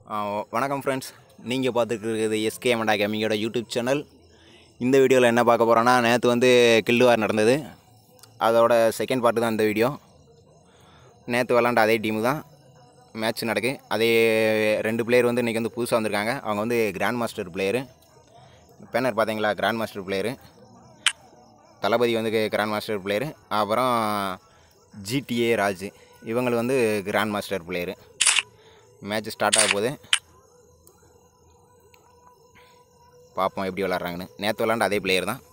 ஆ, வணக்கம் ஃப்ரெண்ட்ஸ் நீங்கள் பார்த்துருக்குறது எஸ்கே மண்டா கேமிங்கோட யூடியூப் சேனல் இந்த வீடியோவில் என்ன பார்க்க போகிறோன்னா நேற்று வந்து கில்லுவார் நடந்தது அதோட செகண்ட் பார்ட்டு தான் இந்த வீடியோ நேற்று விளாண்ட அதே டீமு தான் மேட்ச் நடக்கு அதே ரெண்டு பிளேயர் வந்து இன்றைக்கி வந்து புதுசாக வந்திருக்காங்க அவங்க வந்து கிராண்ட் மாஸ்டர் பிளேயரு பேனர் பார்த்தீங்களா கிராண்ட் மாஸ்டர் பிளேயரு தளபதி வந்து கிராண்ட் மாஸ்டர் பிளேயரு அப்புறம் ஜிடிஏ ராஜ் இவங்க வந்து grand master player match start ஆக போகுது பார்ப்போம் எப்படி விளாட்றாங்கன்னு நேற்று விளாண்ட அதே பிளேயர் தான்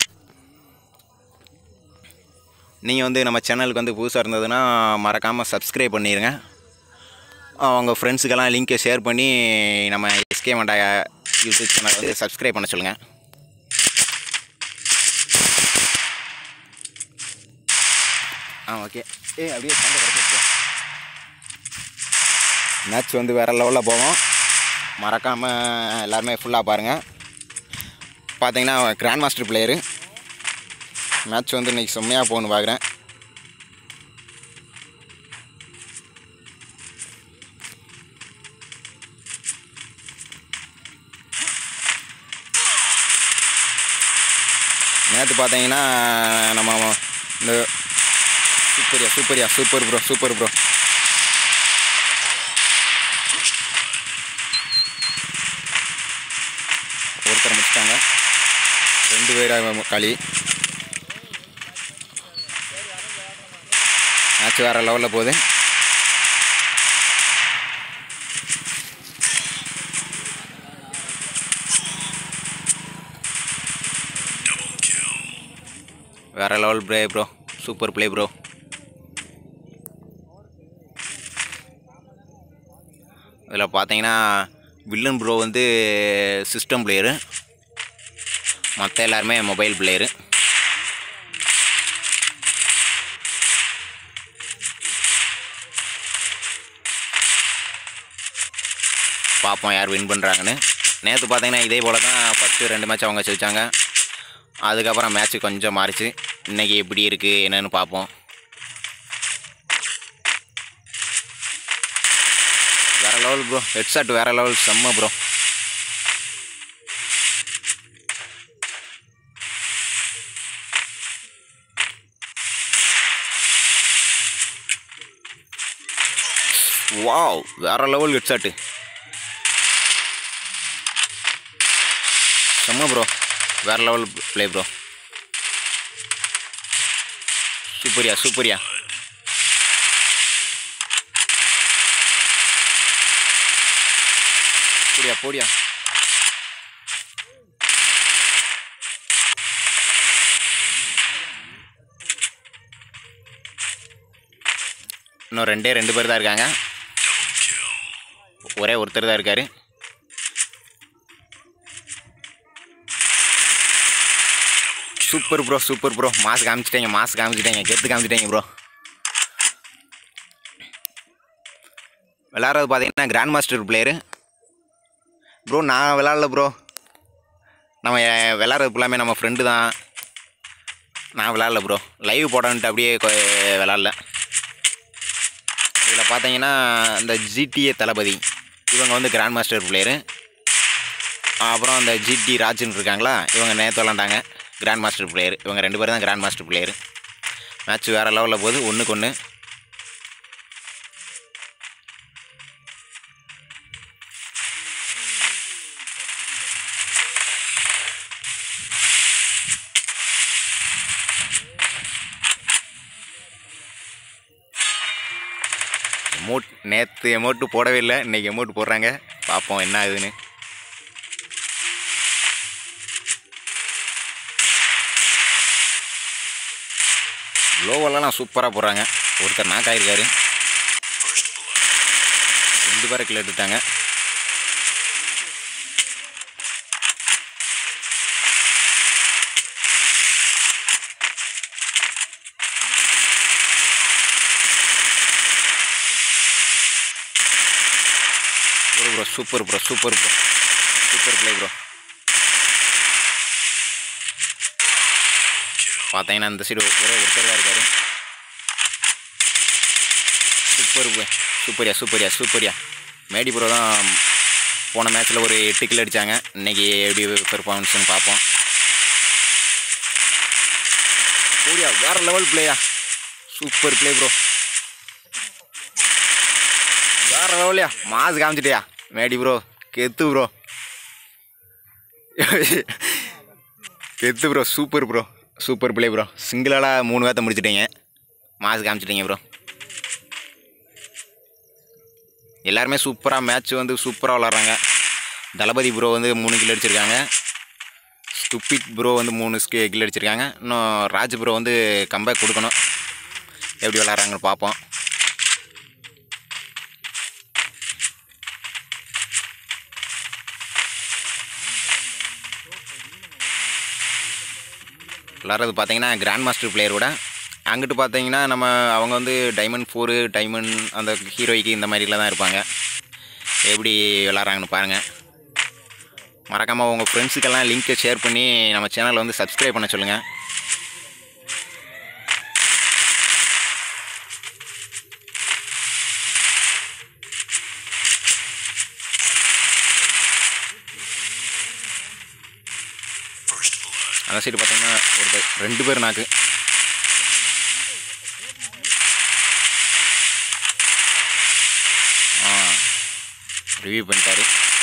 நீங்கள் வந்து நம்ம சேனலுக்கு வந்து புதுசாக இருந்ததுன்னா மறக்காமல் சப்ஸ்கிரைப் பண்ணிடுங்க அவங்க ஃப்ரெண்ட்ஸுக்கெல்லாம் லிங்க்கை ஷேர் பண்ணி நம்ம எஸ்கே மண்டா யூடியூப் சேனலை வந்து சப்ஸ்கிரைப் பண்ண சொல்லுங்கள் ஆ ஓகே ஏ அப்படியே சண்டை குறைச்சிட்டு மேட்ச் வந்து வேறு லெவலில் போவோம் மறக்காமல் எல்லாருமே ஃபுல்லாக பாருங்கள் பார்த்தீங்கன்னா கிராண்ட் மாஸ்டர் பிளேயரு மேட்ச் வந்து இன்றைக்கி செம்மையாக போகணுன்னு பார்க்குறேன் நேற்று பார்த்தீங்கன்னா நம்ம இந்த சூப்பரியா சூப்பரியா சூப்பர் ப்ரோ சூப்பர் ப்ரோ ஒருத்தர் முடிச்சிட்டாங்க ரெண்டு பேர் களி மேட்ச் வேறு லெவலில் போகுது வேறு level play bro super play bro இதில் பார்த்தீங்கன்னா வில்லன் ப்ரோ வந்து சிஸ்டம் பிளேயரு மற்ற எல்லாருமே மொபைல் பிளேயரு பார்ப்போம் யார் வின் பண்ணுறாங்கன்னு நேற்று பார்த்தீங்கன்னா இதே போல் தான் ஃபஸ்ட்டு ரெண்டு மேட்ச் அவங்க ஜெயிச்சாங்க அதுக்கப்புறம் மேட்ச்சு கொஞ்சம் மாறிச்சு இன்றைக்கி எப்படி இருக்குது என்னன்னு பார்ப்போம் வேறு லெவல் ப்ரோ ஹெட்செட் வேறு லெவல் செம்ம ப்ரோ வாவ் வேற லெவல் ஹெட்செட்டு செம்ம ப்ரோ வேற லெவல் ப்ளே ப்ரோ சூப்பரியா சூப்பரியா போடியா போடியா இன்னும் ரெண்டே ரெண்டு பேர் தான் இருக்காங்க ஒரே ஒருத்தர் தான் இருக்காரு super bro super bro mass காமிச்சிட்டேங்க மாஸ் காமிச்சிட்டேங்க கெத்து காமிச்சிட்டேங்க ப்ரோ விளாட்றது பார்த்தீங்கன்னா கிராண்ட் மாஸ்டர் பிளேயரு ப்ரோ நான் விளாட்ல ப்ரோ நம்ம அஹ், விளாட்றது ஃபுல்லாமே நம்ம ஃப்ரெண்டு தான் நான் விளாட்ல ப்ரோ லைவ் போடன்ட்டு அப்படியே கொ- விளாட்ல இதில் பார்த்தீங்கன்னா இந்த ஜிடிஏ தளபதி இவங்க வந்து கிராண்ட் மாஸ்டர் பிளேயரு அப்புறம் அந்த ஜிடி ராஜுன்னு இருக்காங்களா இவங்க நேற்று விளாண்டாங்க கிராண்ட் மாஸ்டர் பிளேயர் இவங்க ரெண்டு பேரும் தான் கிராண்ட் மாஸ்டர் பிளேயர் மேட்ச் வேறு லெவலில் போகுது ஒன்றுக்கு ஒன்று எமௌண்ட் நேற்று எமௌண்ட்டு போடவே இல்லை இன்றைக்கி எமௌண்ட் போடுறாங்க பார்ப்போம் என்ன ஆகுதுன்னு லோவெல்லாம் சூப்பராக போடுறாங்க ஒருத்தர் நாக் ஆயிருக்காரு ரெண்டு பேரை கிலோ எடுத்துட்டாங்க bro bro super bro super bro super play bro பார்த்தீங்கன்னா இந்த சைடு ஒரே ஒருத்தர் தான் இருக்காரு சூப்பர் ப்ரோ சூப்பரியா சூப்பரியா சூப்பரியா மேடி ப்ரோ தான் போன மேட்ச்சில் ஒரு எட்டு கில் அடித்தாங்க இன்றைக்கி எப்படி பெர்ஃபார்மன்ஸ்னு பார்ப்போம் ஓடியா வேறு லெவல் பிளேயா சூப்பர் ப்ளே ப்ரோ வேறு லெவலியா மாசு காமிச்சிட்டியா மேடி ப்ரோ கெத்து ப்ரோ கெத்து bro super bro super play bro சிங்கிளாக மூணு பேர்த்த முடிச்சிட்டீங்க மாசு காமிச்சிட்டீங்க ப்ரோ எல்லாருமே சூப்பராக மேட்ச் வந்து சூப்பராக விளாட்றாங்க தளபதி ப்ரோ வந்து மூணு கில் அடிச்சிருக்காங்க ஸ்டுப்பிட் ப்ரோ வந்து மூணு ஸ்கி கில் அடிச்சிருக்காங்க இன்னும் ராஜ் ப்ரோ வந்து கம்பேக் கொடுக்கணும் எப்படி விளாட்றாங்கன்னு பார்ப்போம் விளாட்றது பார்த்தீங்கன்னா கிராண்ட் மாஸ்டர் பிளேயர் கூட அங்கிட்டு பார்த்தீங்கன்னா நம்ம அவங்க வந்து டைமண்ட் ஃபோரு டைமண்ட் அந்த ஹீரோய்க்கு இந்த மாதிரிலாம் தான் இருப்பாங்க எப்படி விளாட்றாங்கன்னு பாருங்கள் மறக்காமல் உங்கள் ஃப்ரெண்ட்ஸுக்கெல்லாம் லிங்க்கை ஷேர் பண்ணி நம்ம சேனலை வந்து சப்ஸ்கிரைப் பண்ண சொல்லுங்கள் அந்த சைடு பார்த்தீங்கன்னா ஒரு ரெண்டு பேர் நாக்கு ஆ ரிவ்யூ பண்ணிட்டாரு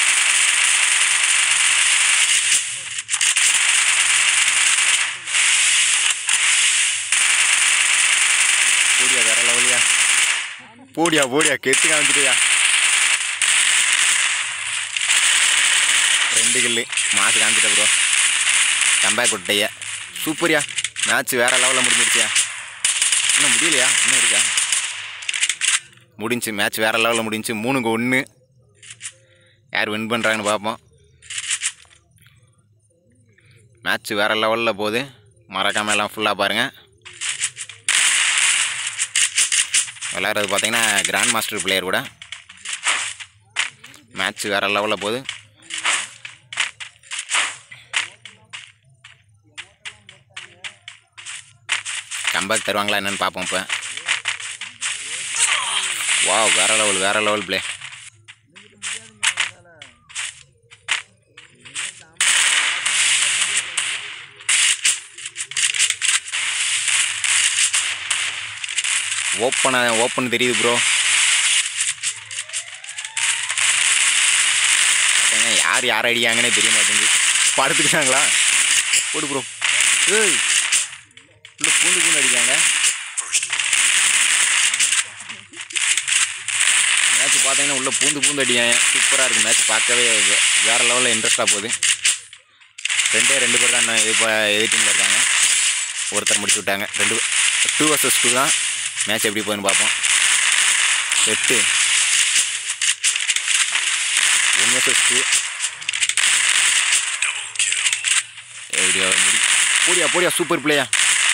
போடியா வேற லெவலியா போடியா போடியா கெத்து காமிச்சிட்டியா ரெண்டு கில்லு மாசு காமிச்சிட்ட ப்ரோ கம்பேக் விட்டைய சூப்பர்யா மேட்ச் வேற லெவலில் முடிஞ்சிருச்சியா இன்னும் முடியலையா இன்னும் இருக்கா முடிஞ்சு மேட்ச் வேற லெவலில் முடிஞ்சு மூணுக்கு ஒன்று யார் வின் பண்ணுறாங்கன்னு பார்ப்போம் மேட்ச் வேற லெவலில் போகுது மறக்காமல் எல்லாம் ஃபுல்லாக பாருங்கள் விளையாடுறது பார்த்தீங்கன்னா கிராண்ட் மாஸ்டர் பிளேயர் கூட மேட்ச் வேற லெவலில் போகுது கம்பேக் தருவாங்களா என்னன்னு பார்ப்போம் இப்போ வா வேற லெவல் வேற லெவல் ப்ளே ஓப்பன ஓப்பன் தெரியுது ப்ரோ யார் யார் அடிக்காங்கன்னே தெரிய மாட்டேங்குது படுத்துக்கிட்டாங்களா போடு ப்ரோ ஏய் உள்ள பூண்டு பூண்டு அடிக்காங்க மேட்ச் பார்த்தீங்கன்னா உள்ள பூந்து பூந்து அடிக்காங்க சூப்பராக இருக்குது மேட்ச் பார்க்கவே வே- வேற லெவலில் இன்ட்ரெஸ்ட்டாக போகுது ரெண்டே ரெண்டு பேர் தான் இப்போ எதிர் டீமில் இருக்காங்க ஒருத்தர் முடிச்சு விட்டாங்க ரெண்டு டூ வர்சஸ் டூ தான் மேட்ச் எப்படி போகுதுன்னு பார்ப்போம் எட்டு ஒன் வர்சஸ் டூ எப்படியா முடி போடியா போடியா சூப்பர் பிளேயா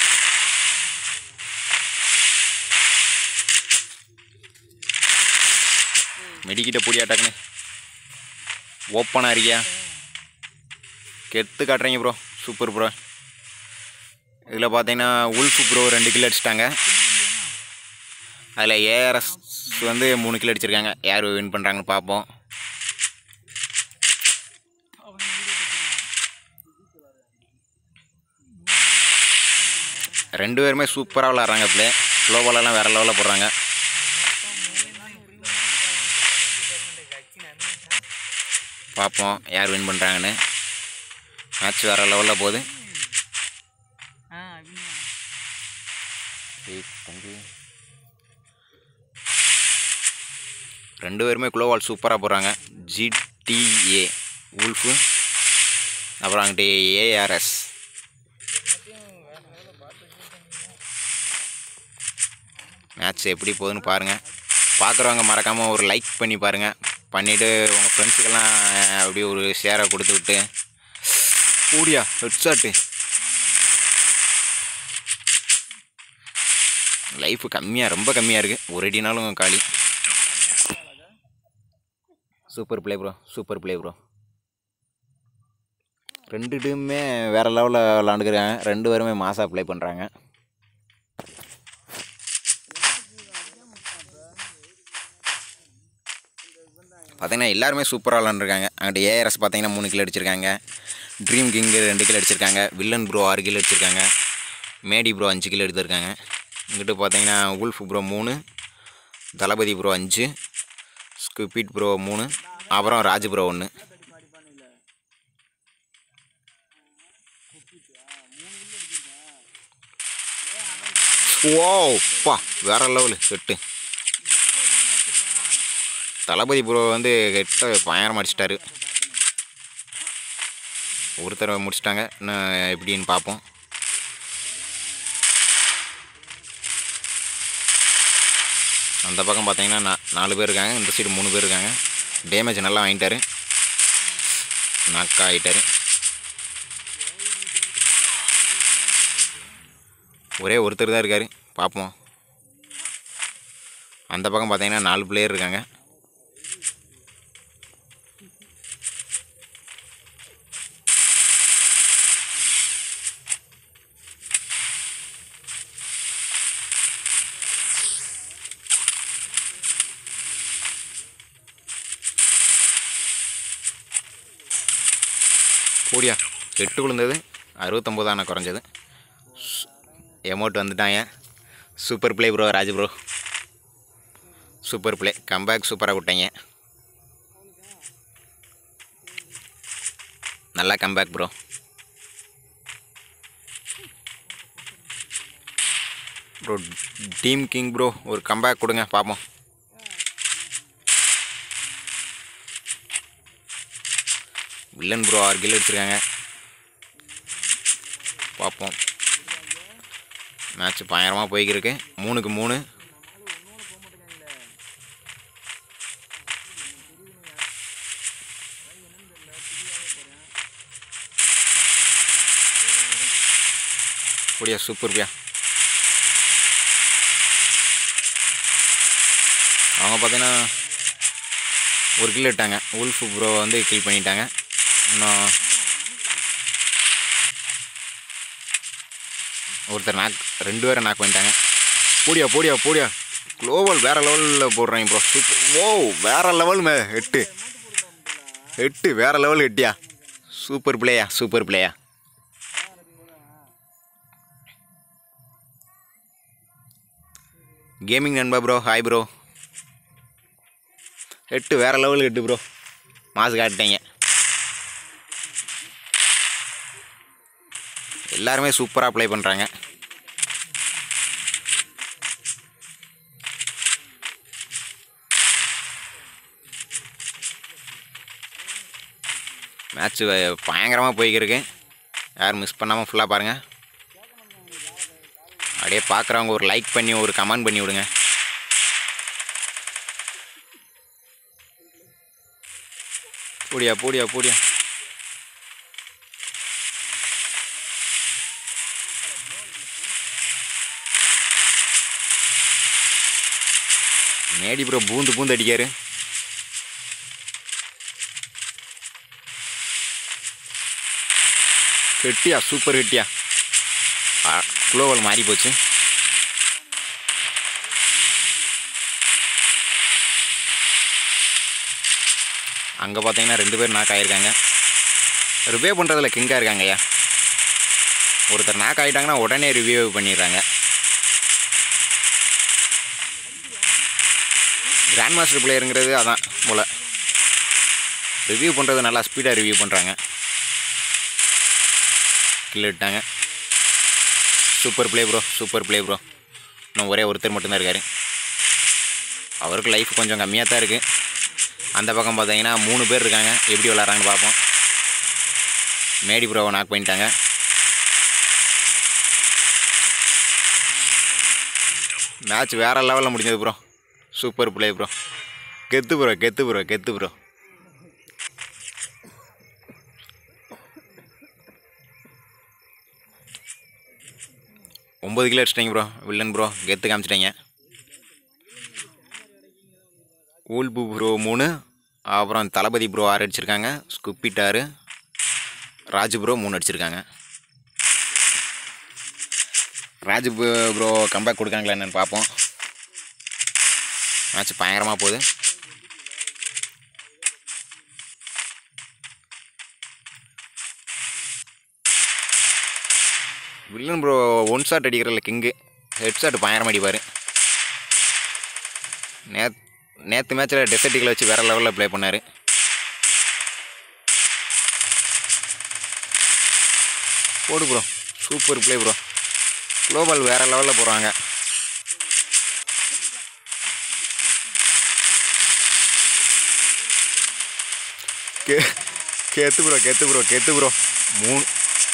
மெடிக்கிட்ட போடியா டக்குன்னு ஓப்பனாக இருக்கியா கெத்து காட்டுறீங்க ப்ரோ சூப்பர் ப்ரோ இதில் பார்த்தீங்கன்னா உல்ஃப் ப்ரோ ரெண்டு கிலோ அடிச்சிட்டாங்க அதில் ஏஆர்எஸ் வந்து மூணு கிலோ அடிச்சிருக்காங்க யார் வின் பண்ணுறாங்கன்னு பார்ப்போம் ரெண்டு பேருமே சூப்பராக விளாட்றாங்க ப்ளே குளோபலெல்லாம் வேறு லெவலில் போடுறாங்க பார்ப்போம் யார் வின் பண்ணுறாங்கன்னு மேட்ச் வேறு லெவலில் போகுது ஏய், தம்பி. ரெண்டு பேருமே குளோவால் சூப்பராக போடுறாங்க ஜிடிஏ உல்ஃபு அப்புறம் அங்கிட்டு ஏஆர்எஸ் மேட்ச் எப்படி போகுதுன்னு பாருங்கள் பார்க்குறவங்க மறக்காமல் ஒரு லைக் பண்ணி பாருங்கள் பண்ணிவிட்டு உங்கள் ஃப்ரெண்ட்ஸுக்கெல்லாம் அப்படியே ஒரு ஷேரை கொடுத்து விட்டு கூடியா ஹெட்ஷாட்டு லைஃப் கம்மியாக ரொம்ப கம்மியாக இருக்குது ஒரு அடினாலும் காலி super play bro super play bro ரெண்டு டீமுமே வேறு லெவலில் விளாண்டுக்கிறாங்க ரெண்டு பேருமே மாசாக ப்ளே பண்ணுறாங்க பார்த்தீங்கன்னா எல்லாருமே சூப்பராக விளாண்டுருக்காங்க அங்கிட்ட ஏஆர்எஸ் பார்த்தீங்கன்னா மூணு கிலோ அடிச்சிருக்காங்க ட்ரீம் கிங்கு ரெண்டு கிலோ அடிச்சிருக்காங்க வில்லன் ப்ரோ ஆறு கிலோ அடிச்சிருக்காங்க மேடி ப்ரோ அஞ்சு கிலோ எடுத்திருக்காங்க இங்கிட்டு பார்த்தீங்கன்னா உல்ஃப் ப்ரோ மூணு தளபதி ப்ரோ அஞ்சு ஸ்குபீட் ப்ரோ மூணு அப்புறம் ராஜ் ப்ரோ ஒன்று ஓ பா வேற லெவலு செட்டு தளபதி ப்ரோ வந்து கெட்ட பயங்கரமாக அடிச்சிட்டாரு ஒருத்தரை முடிச்சிட்டாங்க இன்னும் எப்படின்னு பார்ப்போம் அந்த பக்கம் பார்த்தீங்கன்னா நா- நாலு பேர் இருக்காங்க இந்த சைடு மூணு பேர் இருக்காங்க டேமேஜ் நல்லா வாங்கிட்டாரு நாக்கா ஆகிட்டாரு ஒரே ஒருத்தர் தான் இருக்கார் பார்ப்போம் அந்த பக்கம் பார்த்தீங்கன்னா நாலு பிளேயர் இருக்காங்க கூடியா எட்டு விழுந்தது அறுபத்தொம்போதான குறைஞ்சது எமௌண்ட் வந்துட்டாங்க super play bro Raj bro super play comeback சூப்பராக விட்டாங்க நல்லா comeback bro bro team king bro ஒரு கம்பேக் கொடுங்க பார்ப்போம் வில்லன் ப்ரோ ஆறு கில் எடுத்திருக்காங்க பார்ப்போம் மேட்ச் பயங்கரமாக போய்க்கிருக்கு மூணுக்கு மூணு அப்படியா சூப்பர் பியா அவங்க பார்த்தீங்கன்னா ஒரு கில் இட்டாங்க உல்ஃப் ப்ரோ வந்து கில் பண்ணிட்டாங்க இன்னும் ஒருத்தர் நாக் ரெண்டு பேரை நாக் பண்ணிட்டாங்க போடியா போடியா போடியா குளோபல் வேறு லெவலில் போடுறாங்க ப்ரோ சூப்பர் ஓ வேறு லெவல் மே எட்டு எட்டு வேறு லெவல் எட்டியா சூப்பர் பிளேயா சூப்பர் பிளேயா கேமிங் நண்பா ப்ரோ ஹாய் ப்ரோ எட்டு வேறு லெவல் எட்டு ப்ரோ மாசு காட்டிட்டீங்க எல்லாருமே சூப்பராக ப்ளே பண்ணுறாங்க மேட்ச்சு பயங்கரமாக போய்க்கிருக்கு யாரும் மிஸ் பண்ணாமல் ஃபுல்லாக பாருங்கள் அப்படியே பார்க்குறவங்க ஒரு லைக் பண்ணி ஒரு கமெண்ட் பண்ணி விடுங்க போடியா போடியா போடியா மேடி ப்ரோ பூந்து பூந்து அடிக்காரு ஹெட்டியா சூப்பர் ஹெட்டியா குளோவல் மாறி போச்சு அங்கே பார்த்தீங்கன்னா ரெண்டு பேர் நாக் ஆகிருக்காங்க ரிவ்யூ பண்ணுறதுல கிங்காக இருக்காங்க ஐயா ஒருத்தர் நாக் ஆகிட்டாங்கன்னா உடனே ரிவ்யூ பண்ணிடுறாங்க கிராண்ட் மாஸ்டர் பிளேயருங்கிறது அதான் போல் ரிவ்யூ பண்ணுறது நல்லா ஸ்பீடாக ரிவ்யூ பண்ணுறாங்க கில் விட்டாங்க super play bro super play bro இன்னும் ஒரே ஒருத்தர் மட்டும்தான் இருக்கார் அவருக்கு லைஃப் கொஞ்சம் கம்மியாக தான் இருக்குது அந்த பக்கம் பார்த்தீங்கன்னா மூணு பேர் இருக்காங்க எப்படி விளாட்றாங்கன்னு பார்ப்போம் மேடி ப்ரோவை நாக் பண்ணிட்டாங்க மேட்ச் வேறு லெவலில் முடிஞ்சது ப்ரோ சூப்பர் ப்ளே ப்ரோ கெத்து ப்ரோ கெத்து ப்ரோ கெத்து ப்ரோ ஒம்பது கிலோ அடிச்சிட்டிங்க ப்ரோ வில்லன் ப்ரோ கெத்து காமிச்சிட்டீங்க ஊல்பு ப்ரோ மூணு அப்புறம் தளபதி ப்ரோ ஆறு அடிச்சிருக்காங்க ஸ்குப்பிட் ஆறு ராஜு ப்ரோ மூணு அடிச்சிருக்காங்க ராஜு ப்ரோ கம்பேக் கொடுக்காங்களா என்னன்னு பார்ப்போம் மேட்ச் பயங்கரமாக போகுது வில்லன் ப்ரோ ஒன் ஷாட் அடிக்கிறல கிங்கு ஹெட் ஷாட் பயங்கரம் அடிப்பார் நேத் நேற்று மேட்ச்சில் டெசர்ட்டிகளை வச்சு வேறு லெவலில் ப்ளே பண்ணார் போடு bro super play bro global வேறு லெவலில் போகிறாங்க கே கெத்து ப்ரோ கெத்து ப்ரோ கெத்து ப்ரோ மூணு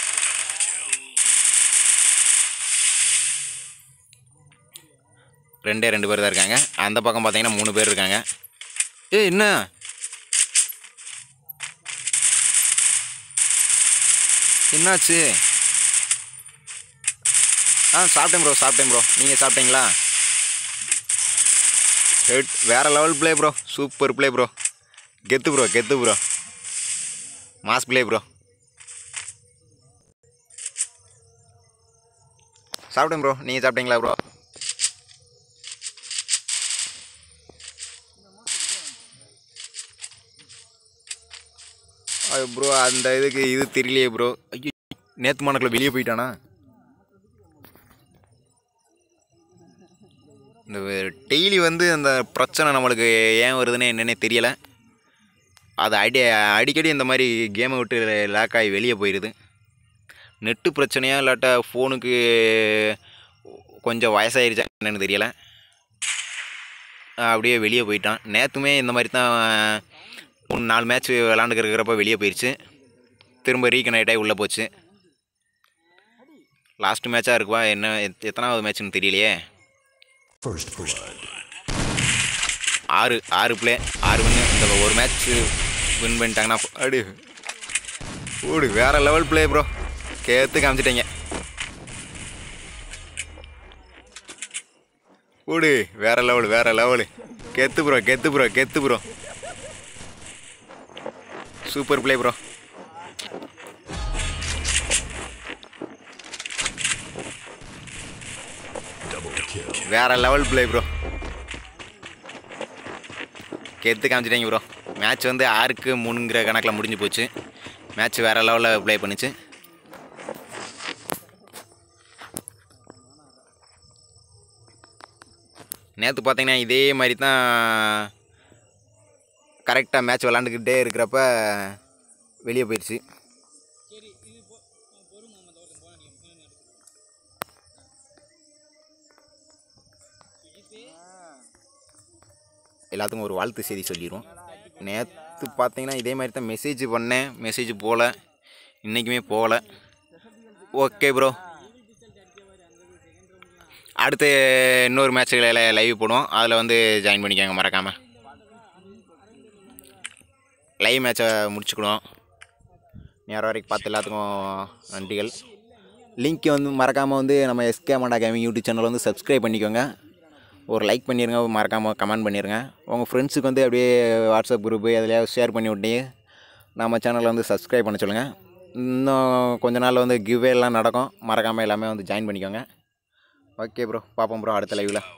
ரெண்டே ரெண்டு பேர் தான் இருக்காங்க அந்த பக்கம் பார்த்தீங்கன்னா மூணு பேர் இருக்காங்க ஏய் என்ன என்னாச்சு ஆ சாப்பிட்டேன் ப்ரோ சாப்பிட்டேன் ப்ரோ நீங்கள் சாப்பிட்டீங்களா ஹெட் வேறு level play bro super play bro கெத்து ப்ரோ கெத்து ப்ரோ மாஸ் ப்ளே ப்ரோ சாப்பிட்டேன் ப்ரோ நீங்கள் சாப்பிட்டீங்களா ப்ரோ அது ப்ரோ அந்த இதுக்கு இது தெரியலையே ப்ரோ ஐயோ நேற்று மணக்கில் வெளியே போயிட்டானா இந்த டெய்லி வந்து அந்த பிரச்சனை நம்மளுக்கு ஏன் வருதுன்னு என்னன்னே தெரியலை அது அடி அடிக்கடி இந்த மாதிரி கேமை விட்டு லாக் ஆகி வெளியே போயிடுது நெட்டு பிரச்சனையா இல்லாட்டா ஃபோனுக்கு கொஞ்சம் வயசாயிருச்சா என்னன்னு தெரியலை அப்படியே வெளியே போயிட்டான் நேற்றுமே இந்த மாதிரி தான் மூணு நாலு மேட்ச் விளாண்டுக்கிறப்ப வெளியே போயிடுச்சு திரும்ப ரீகனெக்ட் ஆகி உள்ளே போச்சு லாஸ்ட் மேட்சாக இருக்குவா என்ன எத்- எத்தனாவது மேட்ச்னு தெரியலையே First blood. ஆறு ஆறு ப்ளே ஆறு வின்னு இந்த ஒரு மேட்ச் வின் பண்ணிட்டாங்கன்னா அடி ஓடு வேறு லெவல் ப்ளே ப்ரோ கேத்து காமிச்சிட்டீங்க ஓடு வேற லெவல் வேற லெவலு கெத்து ப்ரோ கெத்து ப்ரோ கெத்து bro super play bro Double kill. வேற லெவல் ப்ளே ப்ரோ கெத்து காமிச்சிட்டீங்க ப்ரோ மேட்ச் வந்து ஆறுக்கு மூணுங்கிற கணக்கில் முடிஞ்சு போச்சு மேட்ச் வேற லெவலில் ப்ளே பண்ணுச்சு நேற்று பார்த்தீங்கன்னா இதே மாதிரி தான் கரெக்டாக மேட்ச் விளாண்டுக்கிட்டே இருக்கிறப்ப வெளியே போயிடுச்சு எல்லாத்துக்கும் ஒரு வாழ்த்து செய்தி சொல்லிடுவோம் நேற்று பார்த்தீங்கன்னா இதே மாதிரி தான் மெசேஜ் பண்ணேன் மெசேஜ் போகல இன்றைக்குமே போகல ஓகே ப்ரோ அடுத்து இன்னொரு மேட்ச்சுகளை லைவ் போடுவோம் அதில் வந்து ஜாயின் பண்ணிக்கோங்க மறக்காமல் லைவ் மேட்சை முடிச்சுக்கிடுவோம் நேரம் வரைக்கும் பார்த்து எல்லாத்துக்கும் நன்றிகள் லிங்க் வந்து மறக்காமல் வந்து நம்ம எஸ்கே மாண்டா கேமிங் யூடியூப் சேனல் வந்து சப்ஸ்கிரைப் பண்ணிக்கோங்க ஒரு லைக் பண்ணிடுங்க மறக்காமல் கமெண்ட் பண்ணிடுங்க உங்கள் ஃப்ரெண்ட்ஸுக்கு வந்து அப்படியே வாட்ஸ்அப் குரூப்பு எதுலையாவது ஷேர் பண்ணி விட்டு நம்ம சேனலை வந்து சப்ஸ்கிரைப் பண்ண சொல்லுங்கள் இன்னும் கொஞ்ச நாள் வந்து கிவ்வே எல்லாம் நடக்கும் மறக்காமல் எல்லாமே வந்து ஜாயின் பண்ணிக்கோங்க ஓகே ப்ரோ பார்ப்போம் ப்ரோ அடுத்த லைவில்